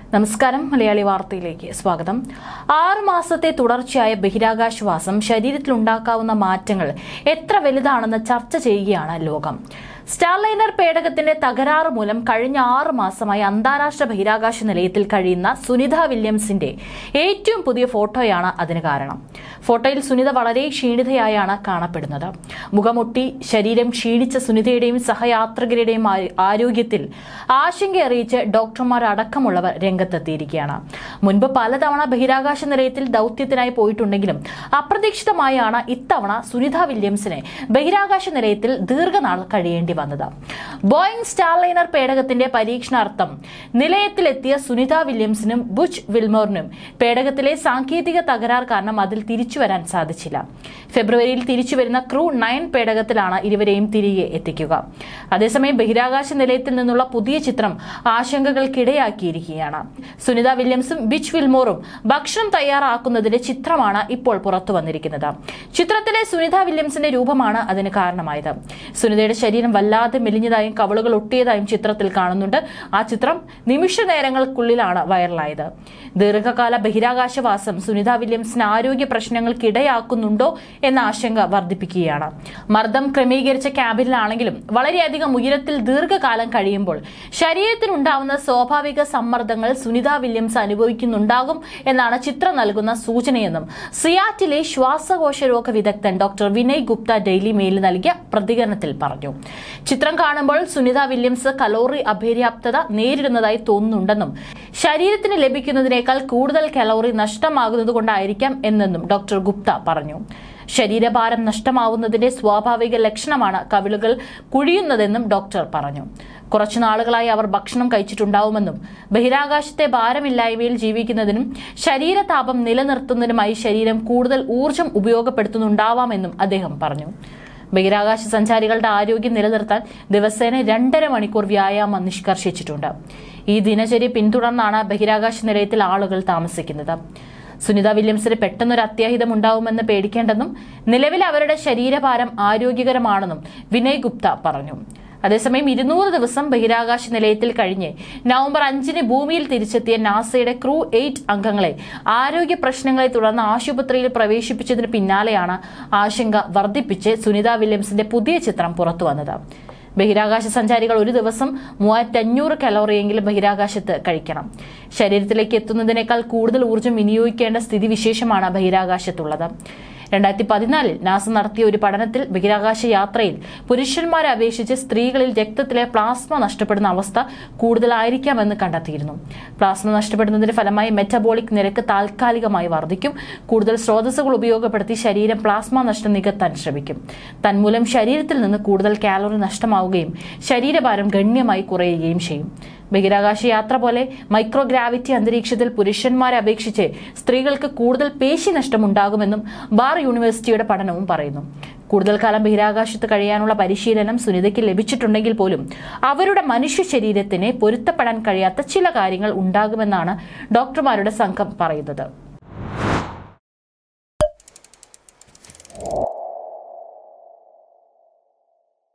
നമസ്കാരം മലയാളി വാർത്തയിലേക്ക് സ്വാഗതം ആറ് മാസത്തെ തുടർച്ചയായ ബഹിരാകാശവാസം ശരീരത്തിലുണ്ടാക്കാവുന്ന മാറ്റങ്ങൾ എത്ര വലുതാണെന്ന് ചർച്ച ചെയ്യുകയാണ് ലോകം സ്റ്റാർലൈനർ പേടകത്തിന്റെ തകരാറ് മൂലം കഴിഞ്ഞ ആറ് മാസമായി അന്താരാഷ്ട്ര ബഹിരാകാശ നിലയത്തിൽ കഴിയുന്ന സുനിത വില്യംസിന്റെ ഏറ്റവും പുതിയ ഫോട്ടോയാണ് അതിന് കാരണം ഫോട്ടോയിൽ സുനിത വളരെ ക്ഷീണിതയായാണ് കാണപ്പെടുന്നത് മുഖമൊട്ടി ശരീരം ക്ഷീണിച്ച സുനിതയുടെയും സഹയാത്രികരുടെയും ആ- ആരോഗ്യത്തിൽ ആശങ്കയറിയിച്ച് ഡോക്ടർമാർ അടക്കമുള്ളവർ രംഗത്തെത്തിയിരിക്കുകയാണ് മുൻപ് പലതവണ ബഹിരാകാശ നിലയത്തിൽ ദൗത്യത്തിനായി പോയിട്ടുണ്ടെങ്കിലും അപ്രതീക്ഷിതമായാണ് ഇത്തവണ സുനിത വില്യംസിനെ ബഹിരാകാശ നിലയത്തിൽ ദീർഘനാൾ കഴിയേണ്ടി വന്നത് ബോയിങ് സ്റ്റാർലൈനർ പേടകത്തിന്റെ പരീക്ഷണാർത്ഥം നിലയത്തിലെത്തിയ സുനിത വില്യംസിനും ബുച്ച് വിൽമോറിനും പേടകത്തിലെ സാങ്കേതിക തകരാർ കാരണം അതിൽ തിരിച്ചു വരാൻ സാധിച്ചില്ല ഫെബ്രുവരിയിൽ തിരിച്ചു വരുന്ന ക്രൂ നയൻ പേടകത്തിലാണ് ഇരുവരെയും തിരികെ എത്തിക്കുക അതേസമയം ബഹിരാകാശ നിലയത്തിൽ നിന്നുള്ള പുതിയ ചിത്രം ആശങ്കകൾക്കിടയാക്കിയിരിക്കുകയാണ് സുനിത വില്യംസും ബിച്ച് വിൽമോറും ഭക്ഷണം തയ്യാറാക്കുന്നതിന്റെ ചിത്രമാണ് ഇപ്പോൾ പുറത്തു വന്നിരിക്കുന്നത് ചിത്രത്തിലെ സുനിത വില്യംസിന്റെ രൂപമാണ് അതിന് കാരണമായത് സുനിതയുടെ ശരീരം വല്ലാതെ മെലിഞ്ഞതായും കവളുകൾ ഒട്ടിയതായും ചിത്രത്തിൽ കാണുന്നുണ്ട് ആ ചിത്രം നിമിഷ നേരങ്ങൾക്കുള്ളിലാണ് വൈറലായത് ദീർഘകാല ബഹിരാകാശവാസം സുനിത വില്യംസിന് ആരോഗ്യ പ്രശ്നങ്ങൾക്കിടയാക്കുന്നുണ്ടോ എന്ന ആശങ്ക വർദ്ധിപ്പിക്കുകയാണ് മർദ്ദം ക്രമീകരിച്ച ക്യാബിനിലാണെങ്കിലും വളരെയധികം ഉയരത്തിൽ ദീർഘകാലം കഴിയുമ്പോൾ ശരീരത്തിനുണ്ടാവുന്ന സ്വാഭാവിക സമ്മർദ്ദങ്ങൾ സുനിത വില്യംസ് അനുഭവിക്കുന്നുണ്ടാകും എന്നാണ് ചിത്രം നൽകുന്ന സൂചനയെന്നും സിയാറ്റിലെ ശ്വാസകോശ രോഗ വിദഗ്ധൻ doctor Vinay Gupta Daily Mail നൽകിയ പ്രതികരണത്തിൽ പറഞ്ഞു ചിത്രം കാണുമ്പോൾ സുനിത വില്യംസ് കലോറി അപര്യാപ്തത നേരിടുന്നതായി തോന്നുന്നുണ്ടെന്നും ശരീരത്തിന് ലഭിക്കുന്നതിനേക്കാൾ കൂടുതൽ കലോറി നഷ്ടമാകുന്നത് കൊണ്ടായിരിക്കാം എന്നെന്നും ഡോക്ടർ ഗുപ്ത പറഞ്ഞു ശരീരഭാരം നഷ്ടമാവുന്നതിന്റെ സ്വാഭാവിക ലക്ഷണമാണ് കവിളുകൾ കുഴിയുന്നതെന്നും ഡോക്ടർ പറഞ്ഞു കുറച്ചു നാളുകളായി അവർ ഭക്ഷണം കഴിച്ചിട്ടുണ്ടാവുമെന്നും ബഹിരാകാശത്തെ ഭാരമില്ലായ്മയിൽ ജീവിക്കുന്നതിനും ശരീരതാപം നിലനിർത്തുന്നതിനുമായി ശരീരം കൂടുതൽ ഊർജം ഉപയോഗപ്പെടുത്തുന്നുണ്ടാവാമെന്നും അദ്ദേഹം പറഞ്ഞു ബഹിരാകാശ സഞ്ചാരികളുടെ ആരോഗ്യം നിലനിർത്താൻ ദിവസേന രണ്ടര മണിക്കൂർ വ്യായാമം നിഷ്കർഷിച്ചിട്ടുണ്ട് ഈ ദിനചര്യ പിന്തുടർന്നാണ് ബഹിരാകാശ നിലയത്തിൽ ആളുകൾ താമസിക്കുന്നത് സുനിത വില്യംസിന് പെട്ടെന്നൊരു അത്യാഹിതം ഉണ്ടാവുമെന്ന് പേടിക്കേണ്ടെന്നും നിലവിൽ അവരുടെ ശരീരഭാരം ആരോഗ്യകരമാണെന്നും വിനയ് ഗുപ്ത പറഞ്ഞു അതേസമയം ഇരുന്നൂറ് ദിവസം ബഹിരാകാശ നിലയത്തിൽ കഴിഞ്ഞ് നവംബർ അഞ്ചിന് ഭൂമിയിൽ തിരിച്ചെത്തിയ നാസയുടെ ക്രൂ എയ്റ്റ് അംഗങ്ങളെ ആരോഗ്യ പ്രശ്നങ്ങളെ തുടർന്ന് ആശുപത്രിയിൽ പ്രവേശിപ്പിച്ചതിന് പിന്നാലെയാണ് ആശങ്ക വർദ്ധിപ്പിച്ച് സുനിത വില്യംസിന്റെ പുതിയ ചിത്രം പുറത്തുവന്നത് ബഹിരാകാശ സഞ്ചാരികൾ ഒരു ദിവസം മൂവായിരത്തി അഞ്ഞൂറ് കലോറിയെങ്കിലും ബഹിരാകാശത്ത് കഴിക്കണം ശരീരത്തിലേക്ക് എത്തുന്നതിനേക്കാൾ കൂടുതൽ ഊർജ്ജം വിനിയോഗിക്കേണ്ട സ്ഥിതിവിശേഷമാണ് ബഹിരാകാശത്തുള്ളത് രണ്ടായിരത്തി പതിനാലിൽ നാസ നടത്തിയ ഒരു പഠനത്തിൽ ബഹിരാകാശ യാത്രയിൽ പുരുഷന്മാരെ അപേക്ഷിച്ച് സ്ത്രീകളിൽ രക്തത്തിലെ പ്ലാസ്മ നഷ്ടപ്പെടുന്ന അവസ്ഥ കൂടുതലായിരിക്കാമെന്ന് കണ്ടെത്തിയിരുന്നു പ്ലാസ്മ നഷ്ടപ്പെടുന്നതിന്റെ ഫലമായി മെറ്റബോളിക് നിരക്ക് താൽക്കാലികമായി വർദ്ധിക്കും കൂടുതൽ സ്രോതസ്സുകൾ ഉപയോഗപ്പെടുത്തി ശരീരം പ്ലാസ്മ നഷ്ടം നികത്താൻ ശ്രമിക്കും തന്മൂലം ശരീരത്തിൽ നിന്ന് കൂടുതൽ കാലറി നഷ്ടമാവുകയും ശരീരഭാരം ഗണ്യമായി കുറയുകയും ചെയ്യും ബഹിരാകാശ യാത്ര പോലെ മൈക്രോഗ്രാവിറ്റി അന്തരീക്ഷത്തിൽ പുരുഷന്മാരെ അപേക്ഷിച്ച് സ്ത്രീകൾക്ക് കൂടുതൽ പേശി നഷ്ടമുണ്ടാകുമെന്നും ബാർ യൂണിവേഴ്സിറ്റിയുടെ പഠനവും പറയുന്നു കൂടുതൽ കാലം ബഹിരാകാശത്ത് കഴിയാനുള്ള പരിശീലനം സുനിതയ്ക്ക് ലഭിച്ചിട്ടുണ്ടെങ്കിൽ പോലും അവരുടെ മനുഷ്യ ശരീരത്തിന് പൊരുത്തപ്പെടാൻ കഴിയാത്ത ചില കാര്യങ്ങൾ ഉണ്ടാകുമെന്നാണ് ഡോക്ടർമാരുടെ സംഘം പറയുന്നത്